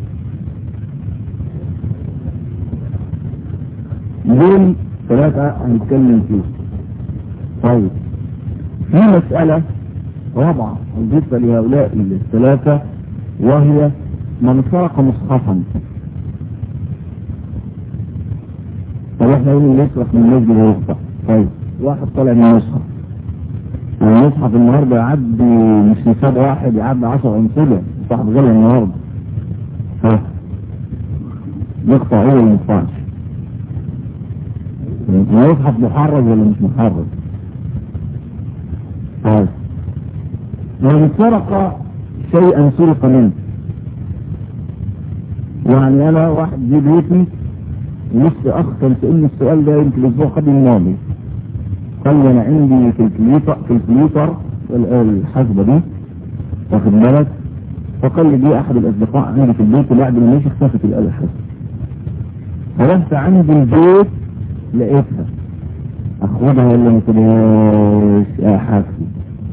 S1: دول ثلاثة هنتكلم فيه طيب في مسألة رابعة بالنسبة لهؤلاء الثلاثة وهي من سرق مصحفا طب احنا قلنا يسرق من المسجد ويقطع طيب واحد طالع من المصحف المصحف النهارده يعدي مش نساب واحد يعدي 10 امثله صاحب غير النهارده ها يقطع ايه ولا ما يقطعش المصحف محرز ولا مش محرز طيب من سرق شيئا سرق منه يعني انا واحد جه بيتي لسه اخطر سألني السؤال ده يمكن الاسبوع قبل الماضي قال لي انا عندي في الكمبيوتر في الكمبيوتر الحاسبه دي واخد بالك فقال لي دي احد الاصدقاء عندي في البيت وبعد ما مشي اختفت الاله الحاسبه فرحت عند البيت لقيتها اخدها ولا ما تبقاش يا حاسي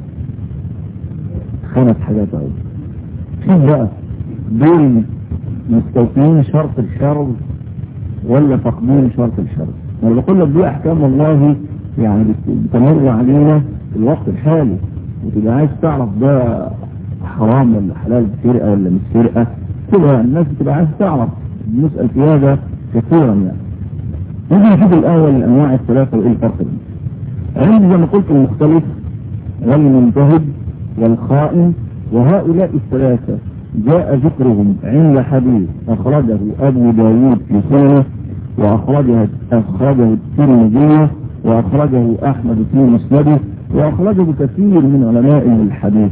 S1: خمس حاجات اهو شوف بقى دول مستوفين شرط الشرط ولا فاقدين شرط الشرط انا بقول لك دي احكام والله يعني بتمر علينا في الوقت الحالي وتبقى عايز تعرف ده حرام ولا حلال سرقه ولا مش سرقه كده الناس بتبقى عايز تعرف بنسال في هذا كثيرا يعني نيجي نشوف الاول الانواع الثلاثه وايه الفرق بينهم عندي زي ما قلت المختلف والمنتهب والخائن وهؤلاء الثلاثه جاء ذكرهم عند حديث اخرجه ابو داود في سنه واخرجه اخرجه الترمذي واخرجه احمد في مسنده واخرجه كثير من علماء الحديث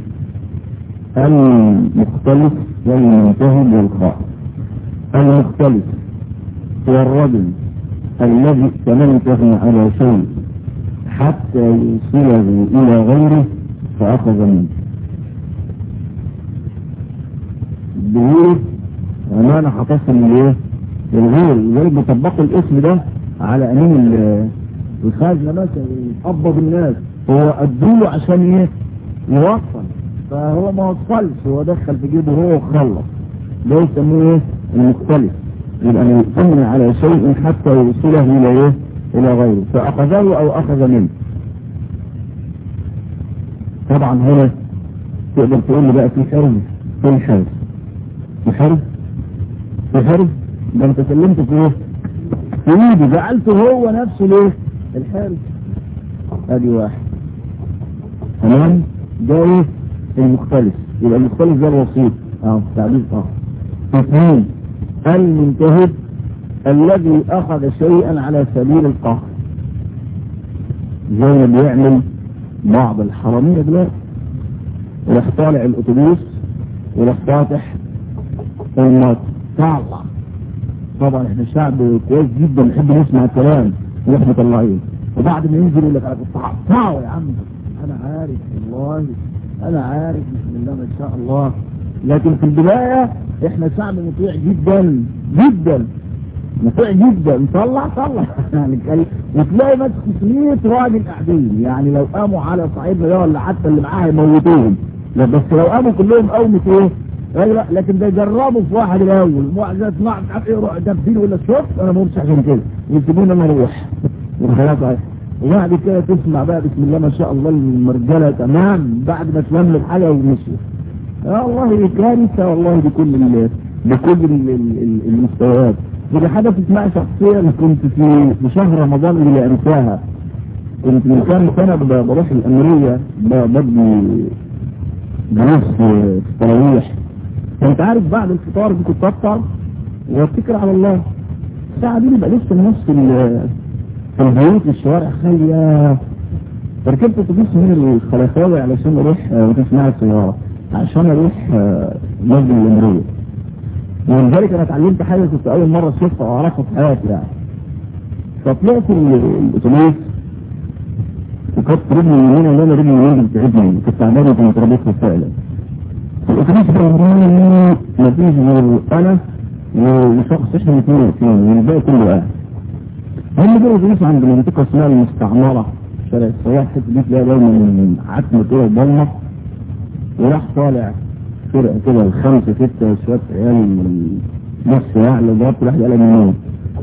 S1: المختلف والمنتهب والخائن المختلف هو الرجل الذي ائتمنته على شيء حتى يوصله الى غيره فاخذ منه بيقول امانه هتصل لايه؟ للغير لذلك بيطبقوا الاسم ده على امين الخازنه مثلا يقبض الناس هو ادوله عشان ايه؟ يوصل فهو ما وصلش هو دخل في جيبه هو وخلص ده يسموه ايه؟ المختلف يبقى يؤتمن على شيء حتى يوصله الى ايه؟ الى غيره فاخذه او اخذ منه طبعا هنا تقدر تقول لي بقى في حرز في حرز في حرز في حرز ده انت سلمت في ايه؟ في ايدي جعلته هو نفسه ليه؟ الحرز ادي واحد تمام ده ايه؟ المختلف يبقى المختلف ده الوسيط اه تعبير اه اثنين المنتهب الذي اخذ شيئا على سبيل القهر زي ما بيعمل بعض الحرامية دلوقتي وراح طالع الاتوبيس وراح فاتح المط طلع طبعا احنا شعب كويس جدا نحب نسمع الكلام ونروح مطلعين وبعد ما ينزل يقول لك انا كنت هقطعه يا عم انا عارف والله انا عارف بسم الله ما شاء الله لكن في البداية احنا شعب مطيع جدا جدا مطيع جدا طلع طلع يعني وتلاقي ماسك 500 راجل قاعدين يعني لو قاموا على صعيدنا ده ولا حتى اللي معاه يموتوهم لا بس لو قاموا كلهم قومة ايه؟ لا لكن ده يجربوا في واحد الاول واحد ده يسمع مش عارف ايه يروح دبين ولا شوف انا ما عشان كده يسيبوني انا اروح وخلاص وبعد كده تسمع بقى بسم الله ما شاء الله المرجله تمام بعد ما تلم الحاجه ومشي يا الله كارثه والله بكل ال بكل ال ال المستويات ودي حدثت معي شخصيا كنت في في شهر رمضان اللي انساها كنت من كام سنه بروح الامريه ببني دروس في التراويح كنت عارف بعد الفطار دي كنت افطر واتكل على الله الساعه دي بيبقى لسه الناس في في البيوت الشوارع خاليه فركبت اتوبيس من الخلفاوي علشان اروح اتوبيس معي السياره عشان اروح مسجد الامريه ولذلك انا اتعلمت حاجه كنت اول مره اشوفها واعرفها في حياتي يعني فطلعت الاتوبيس وكانت رجلي اليمين اللي انا رجلي اليمين بتعبني كنت تعبان وكنت رابطها فعلا الاتوبيس ده ما فيش غير انا وشخص احنا الاثنين واقفين والباقي كله قاعد هم دول اتوبيس عند منطقه اسمها المستعمره شارع السياح الحته دي تلاقيها دايما من عتمه كده ضلمه وراح طالع فرقه كده الخمسه سته شويه عيال نص يعني ضربت واحد قلم منهم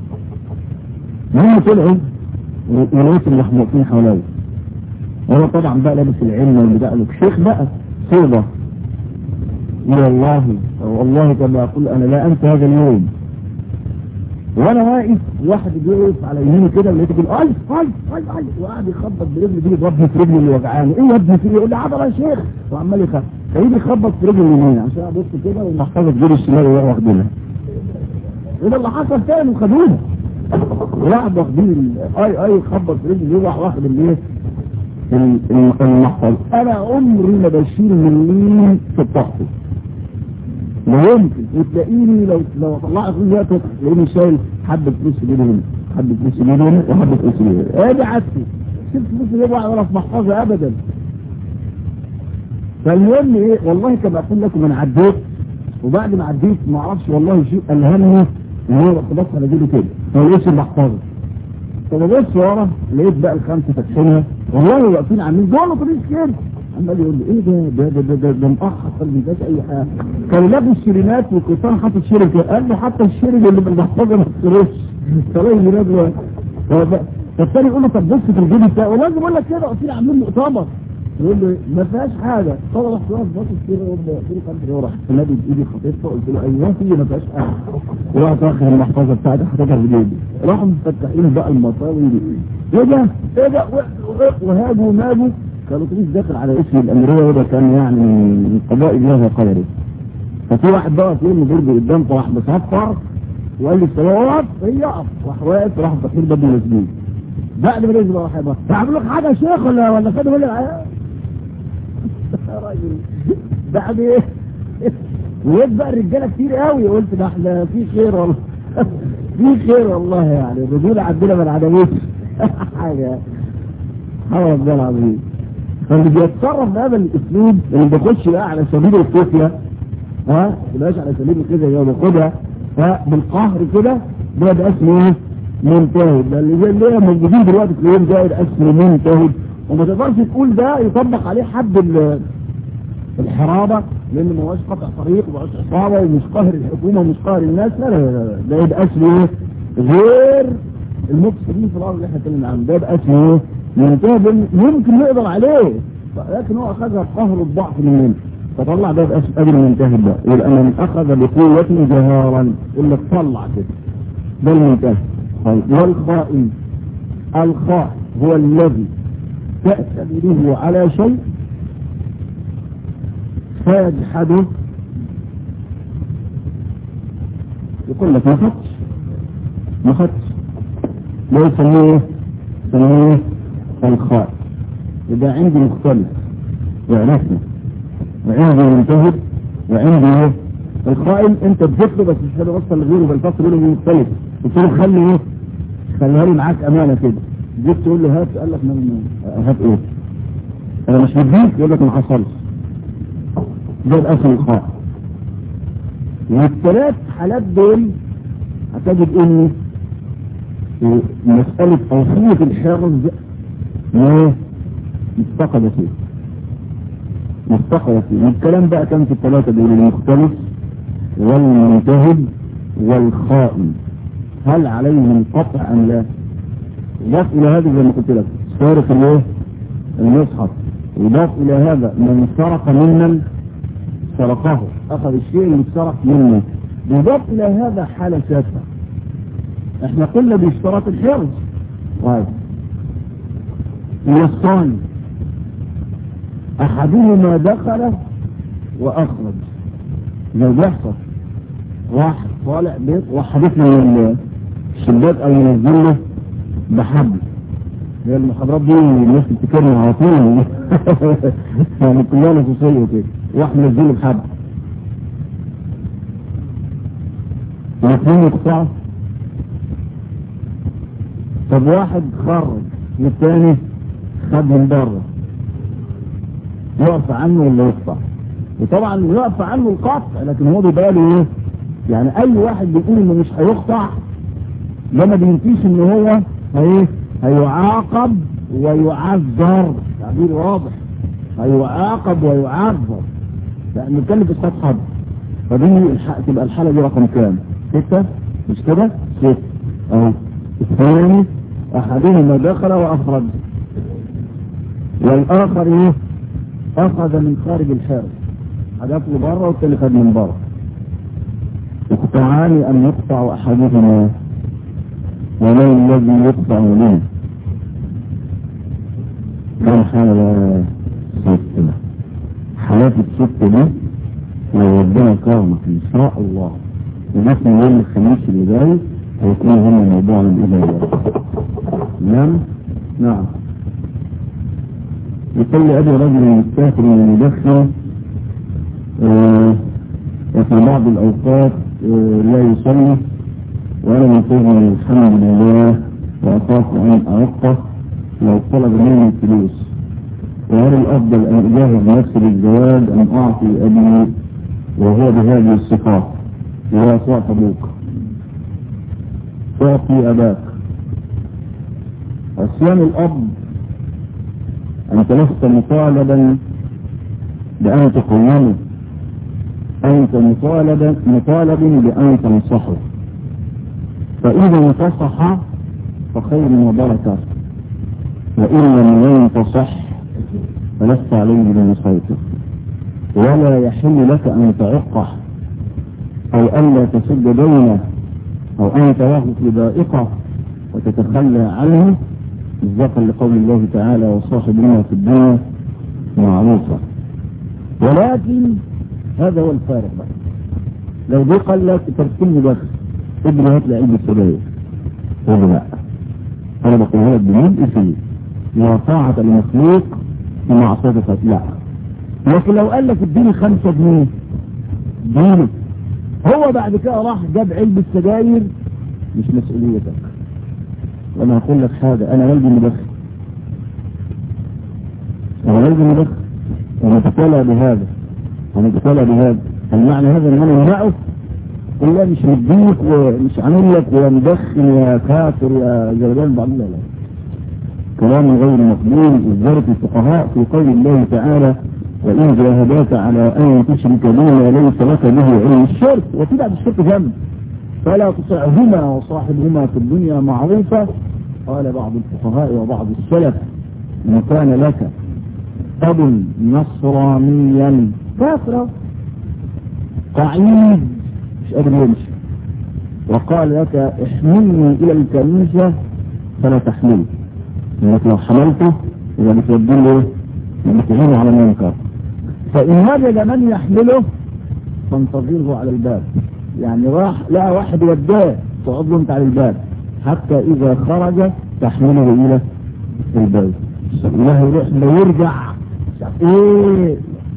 S1: هم طلعوا ولقيت اللي واقفين حواليا هو طبعا بقى لابس العلم والبتاع له شيخ بقى صوبه والله والله كما اقول انا لا انسى هذا اليوم وانا واقف واحد بيقف على يميني كده ولقيته بيقول اي اي اي اي وقعد يخبط برجلي دي يضربني في رجلي اللي وجعاني ايه يا ابني في يقول لي عضله يا شيخ وعمال يخبط فيجي يخبط في رجلي اليمين عشان ابص كده والمحفظه تجيب الشمال ويروح واخدينها وده اللي حصل تاني وخدوها وراح واخدين اي اي خبط في رجلي يروح واخد الايه المحفظه انا عمري ما بشيل مليم في التحفظ لا يمكن وتلاقيني لو لو طلعت في الوقت تلاقيني شايل حبه فلوس في جيبي هنا حبه فلوس في جيبي هنا وحبه فلوس في جيبي هنا ادي عكسي شلت فلوس في جيبي ولا في محفظه ابدا فالمهم ايه والله كما اقول لكم انا عديت وبعد ما عديت ما اعرفش والله شيء الهمني وهو رحت بص على جيبي كده ما لقيتش المحفظه فببص ورا لقيت بقى الخمسه فاتحينها والله واقفين عاملين جوه طريق كده عمال يقول لي ايه ده ده ده ده, ده, ده مؤخر ما بيجاش اي حاجه كانوا لابس الشرينات والقيطان حاطط شرب كده قال له حتى الشرب اللي بالمحفظه ما تصرفش فلاقي جناب فالتاني يقول له طب بص في الجيب بتاعي والله بقول لك كده قلت له عاملين مؤتمر يقول له ما فيهاش حاجه طبعا رحت واقف باصص كده قلت له كام كده راح نادي بايدي خطيبته قلت له ايوه في ما فيهاش حاجه ورحت واخد المحفظه بتاعتي حطيتها في جيبي راحوا مفتحين بقى المصاوي دي ايه ده ايه ده وهاجوا وماجوا كانوا تريس داخل على اسم الاميريه وده كان يعني من قضاء الله وقدره ففي واحد بقى في المدير قدام فراح مصفر وقال لي الصلاه هي يقف راح واقف راح فاتحين باب المسجد بعد ما نزل راح يبقى هعمل لك حاجه يا شيخ ولا ولا خدوا بالي يا راجل بعد ايه ويد بقى الرجاله كتير قوي قلت ده احنا في خير والله في خير والله يعني الرجوله عندنا ما انعدمتش حاجه حاجه ربنا العظيم فاللي بيتصرف بهذا الاسلوب اللي بيخش بقى على سبيل الكفيه ها مبقاش على سبيل كده يا بياخدها فبالقهر كده ده يبقى اسمه ايه؟ منتهد ده اللي زي اللي هي موجودين دلوقتي تلاقيهم ده يبقى اسمه منتهد وما تقدرش تقول ده يطبق عليه حد الحرابه لان ما هوش قطع طريق وما هوش عصابه ومش قاهر الحكومه ومش قاهر الناس لا لا لا ده يبقى اسمه ايه؟ غير المفسدين في الارض اللي احنا اتكلمنا عنه ده يبقى اسمه ايه؟ منتهد ممكن نقدر عليه لكن هو اخذها بقهر الضعف مننا فطلع ده بقى قبل المنتهد ده يبقى من اخذ بقوة جهارا يقول لك طلع كده ده المنتهد طيب والخائن الخائن هو الذي تأتمره على شيء فيجحده يقول لك ما خدش ما خدش ده يسميه يسميه الخائن يبقى عندي مختلف وعرفنا وعندي منتهب وعندي الخائن انت بتطلب بس مش قادر اوصل لغيره بالفصل بينه وبين مختلف قلت له خلي ايه خليها لي معاك امانه كده جيت تقول له هات قال لك من هات ايه انا مش مديك يقول لك ما حصلش ده الاصل الخائن والثلاث حالات دول هتجد ان مسألة توصية الحرز ايه مفتقدة فيه مفتقدة فيه والكلام بقى كان في الثلاثة دول المختلف والمنتهب والخائن هل عليهم قطع ام لا ضاف الى هذا زي ما قلت لك سارق الايه المصحف وضاف الى هذا من سرق ممن سرقه اخذ الشيء اللي سرق منه يضاف الى هذا حالة شاذة احنا قلنا باشتراط الحرز طيب والصاني احدهما دخل واخرج لو بيحصل واحد طالع بيت وحدثنا من الشباك او ينزله بحبل هي المحاضرات دي الناس بتفتكرنا على طول يعني كلها نصوصيه كده واحد منزله بحبل الاثنين يقطعوا طب واحد خرج والثاني خد من بره يقف عنه ولا يقطع وطبعا يقف عنه القطع لكن هو بيبقى له ايه يعني اي واحد بيقول انه مش هيقطع ده ما بينفيش ان هو ايه هيعاقب ويعذر تعبير واضح هيعاقب ويعذر لان نتكلم في اسقاط حد فدي الح... تبقى الحاله دي رقم كام؟ ستة مش كده؟ ستة اهو الثاني احدهما دخل واخرج والاخر ايه؟ اخذ من خارج الحرب حدث له بره والتاني خد من بره يقطعان ان يقطع احدهما ومن الذي يقطع منه كم حالة ستة حالات الست دي لو ربنا كرمك ان شاء الله ونحن يوم الخميس اللي جاي هيكون هم موضوع الإدارة نعم نعم يقول لي أبي رجل يستاخر من يدخن آه وفي بعض الأوقات آه لا يصلي وأنا منتظر الحمد لله وأخاف أن أوقف لو طلب مني الفلوس وهل الأفضل أن أجاهد نفسي للزواج أم أعطي أبي وهو بهذه الصفات وهو سواء أبوك تعطي أباك عصيان الأب أنت لست مطالبا بأن تقومه أنت مطالبا مطالب بأن تنصحه فإذا انتصح فخير وبركة وإن لم ينتصح فلست عليه بمسيطر ولا يحل لك أن تعقه أو ألا تسد بينه أو أن تراه في ضائقة وتتخلى عنه مصداقا لقول الله تعالى وصاحبنا في الدنيا معروفة ولكن هذا هو الفارق بقى لو دي قال لك ترسلني بس ابني هات لي علبة سجاير قول لا انا بقولها لك بمين اسمي لا طاعة لمخلوق في معصية لا لكن لو قال لك اديني خمسة جنيه اديني هو بعد كده راح جاب علبة سجاير مش مسؤوليتك وانا هقول لك حاجة انا والدي مدخن انا والدي مدخن ونتطلع بهذا ونتطلع بهذا هل معنى هذا ان انا امنعه قل لا مش مديك ومش عامل لك يا مدخن يا كافر يا جلدان بعض لا لا كلام غير مقبول وزارة الفقهاء في قول الله تعالى وإن جاهداك على أن تشرك بما ليس لك به علم الشرك وفي بعد الشرك ذنب فلا تطعهما وصاحبهما في الدنيا معروفة قال بعض الفقهاء وبعض السلف إن كان لك أب نصرانيا كافرا قعيد مش قادر يمشي وقال لك احملني إلى الكنيسة فلا تحمله انك لو حملته يبقى بتوديه له بتعينه على المنكر فإن وجد من يحمله فانتظره على الباب يعني راح لقى واحد وداه تقعد له انت على الباب حتى إذا خرج تحمله إلى الباب الله يروح لو يرجع ايه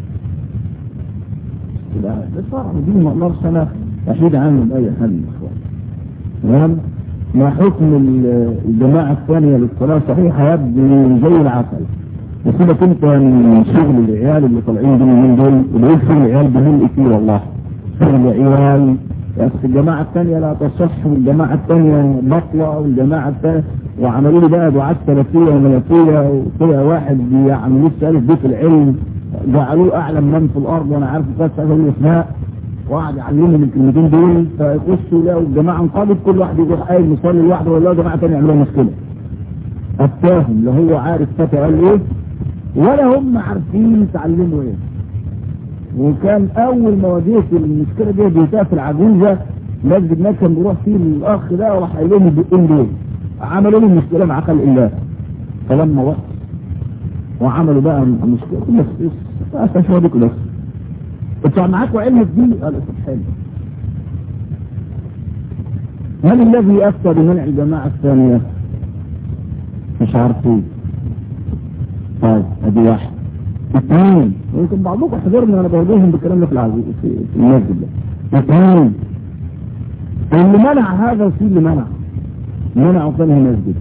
S1: لا ده صار دي ما اقدرش انا احيد عنه باي حل يا اخوان تمام ما حكم الجماعة الثانية للصلاة صحيحة يبدو زي العسل وسيبك انت من شغل العيال اللي طالعين دول من دول ودول شغل العيال بهم كتير والله شغل العيال يا اخي الجماعة الثانية لا تصح والجماعة الثانية بطلة والجماعة الثانية وعملوا لي بقى دعاة سلفية وملكية وطلع واحد بيعملوا لسه ألف بيت العلم جعلوه أعلم من في الأرض وأنا عارف بس هذا الإسماء وقعد يعلمهم الكلمتين دول فيخشوا يلاقوا الجماعة انقضت كل واحد يروح قايل يصلي لوحده ولا جماعة تانية يعملوا مشكلة أتاهم لا هو عارف فتى قال إيه ولا هم عارفين يتعلموا إيه وكان أول ما واجهت المشكلة دي جيتها في العجوزة مسجد مكة كان بيروح فيه الأخ ده وراح قايل لهم الدقين دول عملوا لي المشكلة مع خلق الله فلما وقت وعملوا بقى المشكلة كلها بس شو دي كلها انتوا معاكوا علم الدين قال حلو من الذي افتى بمنع الجماعة الثانية مش عارفين طيب ادي واحد اثنين يمكن بعضكم حضرني وانا بوجههم بالكلام ده في العزيز في المسجد ده اثنين اللي منع هذا وفي اللي منع منعوا ثاني مسجد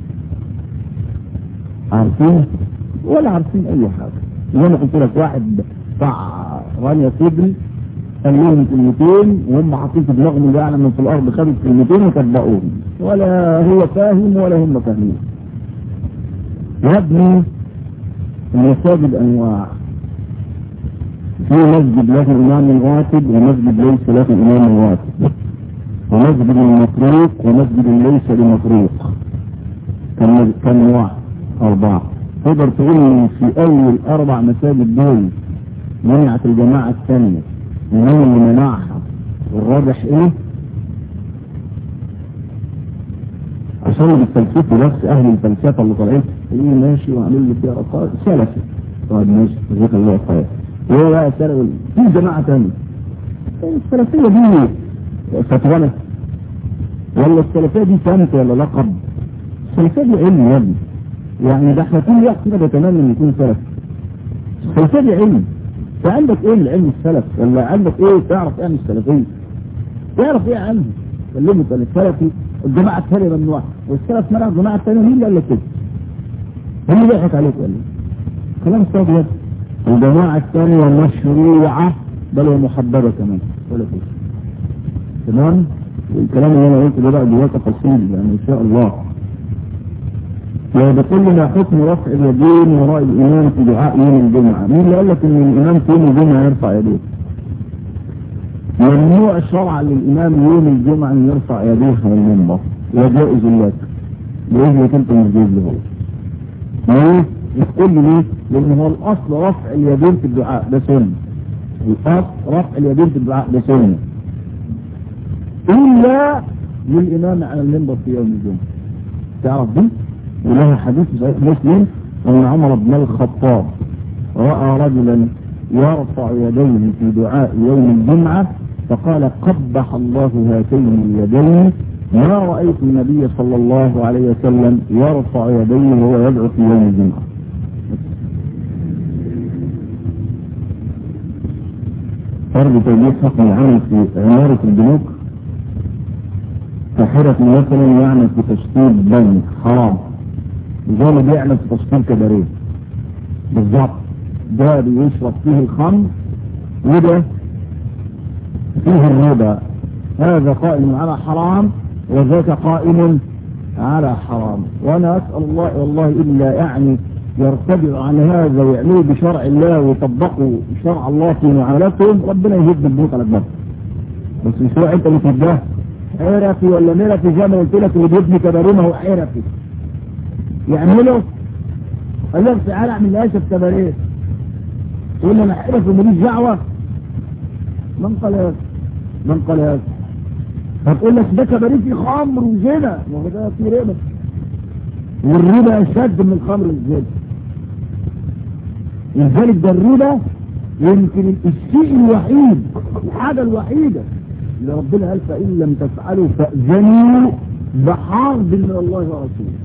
S1: عارفين ولا عارفين اي حاجة زي ما قلت لك واحد بتاع رانيا صدري قال لهم كلمتين وهم حاطين في دماغهم اللي اعلى من في الارض خدوا كلمتين وطبقوهم ولا هو فاهم ولا هم فاهمين يا ابني المساجد انواع في مسجد له امام راتب ومسجد ليس له امام راتب ومسجد مطروق ومسجد ليس بمطروق كم كم نوع اربعه تقدر تقول في اول اربع مساجد دول منعت الجماعة الثانية ومن اللي منعها والراجح ايه عشان بيستلسفوا نفس اهل الفلسفة اللي طالعين ايه ماشي وعامل لي فيها رقائق سلفي طيب ماشي جزاك الله خير وهو بقى سلف في جماعة ثانية السلفية دي فتوانة ولا السلفية دي سمت ولا لقب السلفية دي علم يا ابني يعني ده احنا كل واحد كده بيتمنى ان يكون سلف السلفية دي علم فعندك ايه من علم السلف ولا عندك ايه تعرف ايه عن السلفية تعرف ايه عنه كلمه قال السلفي الجماعة الثانية ممنوعة والسلف منع الجماعة الثانية مين اللي قال لك كده؟ مين اللي ضحك عليك قال كلام صادق الجماعة الثانية مشروعة بل ومحببة كمان ولا كده تمام والكلام اللي انا قلته ده بقى جواه تفاصيل يعني ان شاء الله وبقول لنا حكم رفع اليدين وراء الامام في دعاء يوم الجمعه مين اللي قال لك ان الامام في يوم الجمعه يرفع يديه ممنوع شرعا للامام يوم الجمعه ان يرفع يديه على المنبر وجائز لك باذنك انت مش جايز له ليه؟ تقول لي ليه؟ لان هو الاصل رفع اليدين في الدعاء ده سنه الاصل رفع اليدين في الدعاء ده سنه الا للامام على المنبر في يوم الجمعه تعرف دي؟ ولها حديث صحيح مسلم ان عمر بن الخطاب راى رجلا يرفع يديه في دعاء يوم الجمعه فقال قبح الله هاتين اليدين ما رايت النبي صلى الله عليه وسلم يرفع يديه وهو يدعو في يوم الجمعه فرض توجيه حكم العمل في عمارة البنوك كحرة مثلا يعمل في تشطيب بنك حرام زي ما بيعمل في تشطيب كباريه بالظبط ده بيشرب فيه الخمر وده فيه الربا هذا قائم على حرام وذاك قائم على حرام وانا اسال الله والله الا يعني يرتدع عن هذا ويعملوا بشرع الله ويطبقوا شرع الله في معاملاتهم ربنا يهد البيوت على الجنة بس مش هو انت اللي تداه حرفي ولا مرفي زي ما قلت لك اللي بيبني كباريه ما هو حرفي يعمله قال لك تعالى اعمل لهاش في كباريه تقول لي انا حرفي وماليش دعوه من قال هذا من قال هذا هتقول لك ده كباريه فيه خمر وزنا وهو ده في ربا والربا اشد من الخمر والزنا لذلك ده الربا يمكن الشيء الوحيد الحاجه الوحيده اللي ربنا قال فان لم تفعلوا فاذنوا بحرب من الله ورسوله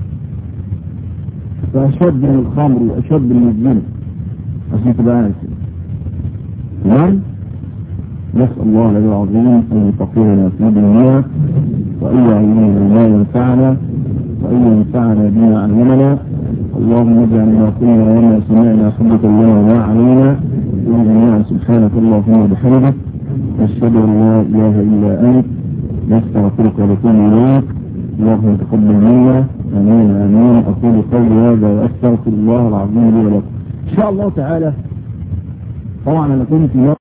S1: فاشد من الخمر واشد من الزنا عشان تبقى عارف تمام نسأل الله العلي العظيم أن يفقهنا في ديننا وأن يعلمنا ما ينفعنا وأن ينفعنا بما علمنا اللهم اجعل ما قلنا وما سمعنا حجة لنا وما علينا وجميعا سبحانك اللهم وبحمدك نشهد أن لا إله إلا أنت نستغفرك ونتوب إليك اللهم تقبل منا آمين آمين أقول قولي هذا وأستغفر الله العظيم لي ولكم إن شاء الله تعالى طبعا أنا كنت